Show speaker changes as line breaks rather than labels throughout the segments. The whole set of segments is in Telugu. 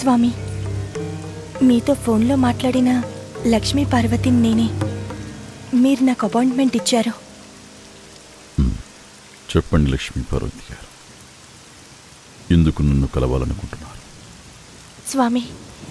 స్వామి మీతో ఫోన్లో మాట్లాడిన లక్ష్మీ పార్వతిని నేనే మీరు నాకు అపాయింట్మెంట్ ఇచ్చారు
చెప్పండి లక్ష్మీ పార్వతి గారు ఎందుకు నన్ను కలవాలనుకుంటున్నారు
స్వామి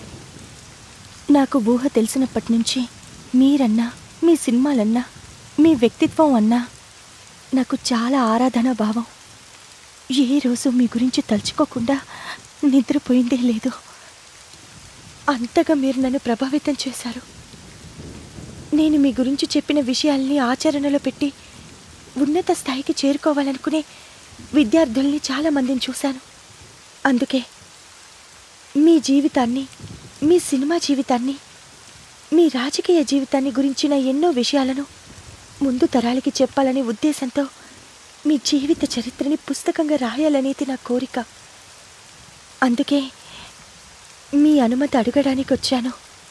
నాకు ఊహ తెలిసినప్పటి నుంచి మీరన్నా మీ సినిమాలన్నా మీ వ్యక్తిత్వం అన్నా నాకు చాలా ఆరాధనా భావం ఏ రోజు మీ గురించి తలుచుకోకుండా నిద్రపోయిందే లేదు అంతగా మీరు నన్ను ప్రభావితం చేశారు నేను మీ గురించి చెప్పిన విషయాల్ని ఆచరణలో పెట్టి ఉన్నత స్థాయికి చేరుకోవాలనుకునే విద్యార్థుల్ని చాలామందిని చూశాను అందుకే మీ జీవితాన్ని మీ సినిమా జీవితాన్ని మీ రాజకీయ జీవితాన్ని గురించిన ఎన్నో విషయాలను ముందు తరాలకి చెప్పాలనే ఉద్దేశంతో మీ జీవిత చరిత్రని పుస్తకంగా రాయాలనేది నా కోరిక అందుకే మీ అనుమతి అడగడానికి వచ్చాను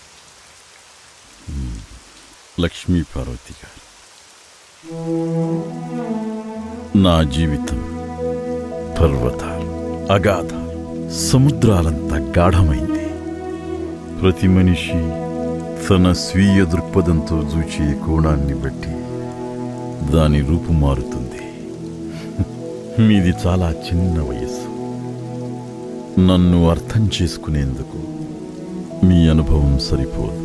లక్ష్మీ పార్వతి గారు నా జీవితం పర్వతాలు అగాధాలు సముద్రాలంత గాఢమైంది ప్రతి మనిషి తన స్వీయ దృక్పథంతో చూచే కోణాన్ని బట్టి దాని రూపు మారుతుంది మీది చాలా చిన్న వయస్సు నన్ను అర్థం చేసుకునేందుకు మీ అనుభవం సరిపోదు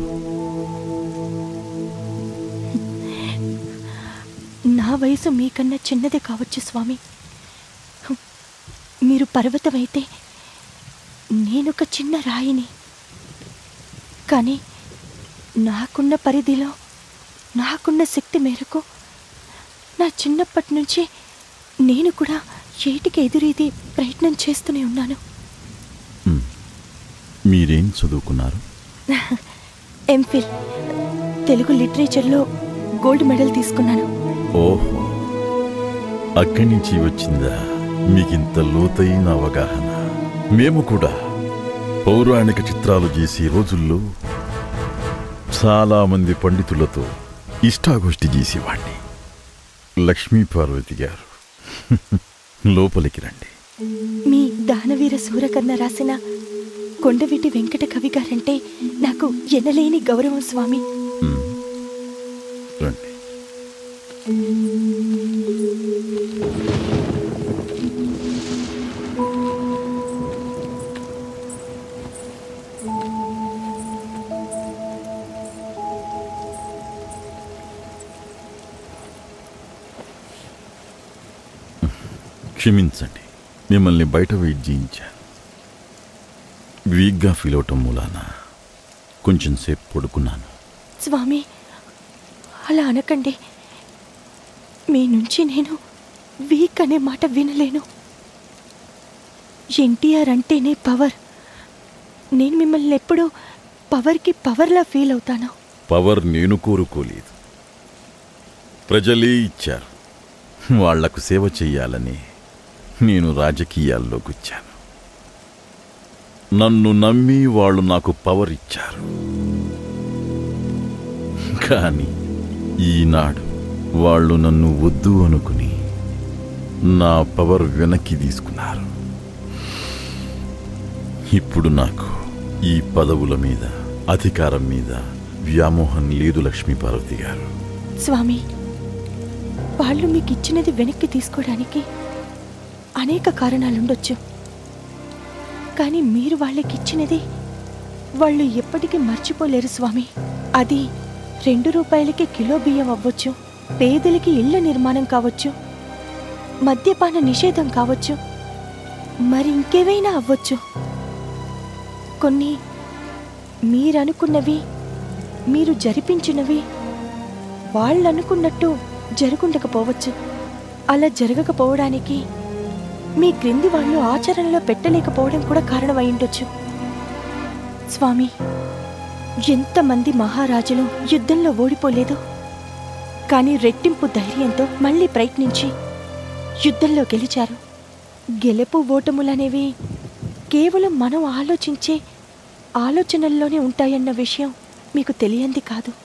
నా వయసు మీకన్నా చిన్నదే కావచ్చు స్వామి హుం, మీరు పర్వతమైతే నేనొక చిన్న రాయిని కానీ నాకున్న పరిధిలో నాకున్న శక్తి మేరకు నా చిన్నప్పటి నుంచి నేను కూడా ఏటికి ఎదురీది ప్రయత్నం చేస్తూనే ఉన్నాను
మీరేం చదువుకున్నారు
ఎంఫిల్ తెలుగు లిటరేచర్లో గోల్డ్ మెడల్ తీసుకున్నాను
ఓహో అక్కడి నుంచి వచ్చిందా మీకింత లోతైన అవగాహన మేము కూడా పౌరాణిక చిత్రాలు చేసే రోజుల్లో చాలా మంది పండితులతో ఇష్టాగోష్ఠి చేసేవాణ్ణి లక్ష్మీ పార్వతి గారు లోపలికి రండి
మీ దానవీర సూరకర్ణ రాసిన కొండవీటి వెంకట కవి గారంటే నాకు ఎనలేని గౌరవం స్వామి
మ్. రండి క్షమించండి మిమ్మల్ని బయట వెయిట్ చేయించాను వీక్గా ఫీల్ అవటం మూలాన కొంచెం సేపు పడుకున్నాను
స్వామి అలా అనకండి మీ నుంచి నేను వీక్ అనే మాట వినలేను ఎన్టీఆర్ అంటేనే పవర్ నేను మిమ్మల్ని ఎప్పుడూ పవర్కి పవర్లా ఫీల్ అవుతాను
పవర్ నేను కోరుకోలేదు ప్రజలే ఇచ్చారు వాళ్లకు సేవ చెయ్యాలని నేను రాజకీయాల్లోకి వచ్చాను నన్ను నమ్మి వాళ్ళు నాకు పవర్ ఇచ్చారు కానీ ఈనాడు వాళ్ళు నన్ను వద్దు అనుకుని నా పవర్ వెనక్కి తీసుకున్నారు ఇప్పుడు నాకు ఈ పదవుల మీద అధికారం మీద వ్యామోహం లేదు లక్ష్మీ పార్వతి గారు
స్వామి వాళ్ళు మీకు ఇచ్చినది వెనక్కి తీసుకోవడానికి అనేక కారణాలుండొచ్చు కానీ మీరు వాళ్ళకి ఇచ్చినది వాళ్ళు ఎప్పటికీ మర్చిపోలేరు స్వామి అది రెండు రూపాయలకి కిలో బియ్యం అవ్వచ్చు పేదలకి ఇళ్ల నిర్మాణం కావచ్చు మద్యపాన నిషేధం కావచ్చు మరి ఇంకేవైనా అవ్వచ్చు కొన్ని మీరనుకున్నవి మీరు జరిపించినవి వాళ్ళనుకున్నట్టు జరుగుండకపోవచ్చు అలా జరగకపోవడానికి మీ క్రింది వాళ్ళు ఆచరణలో పెట్టలేకపోవడం కూడా కారణమై ఉండొచ్చు స్వామి ఎంతమంది మహారాజులు యుద్ధంలో ఓడిపోలేదు కానీ రెట్టింపు ధైర్యంతో మళ్ళీ ప్రయత్నించి యుద్ధంలో గెలిచారు గెలుపు ఓటములనేవి కేవలం మనం ఆలోచించే ఆలోచనల్లోనే ఉంటాయన్న విషయం మీకు తెలియంది కాదు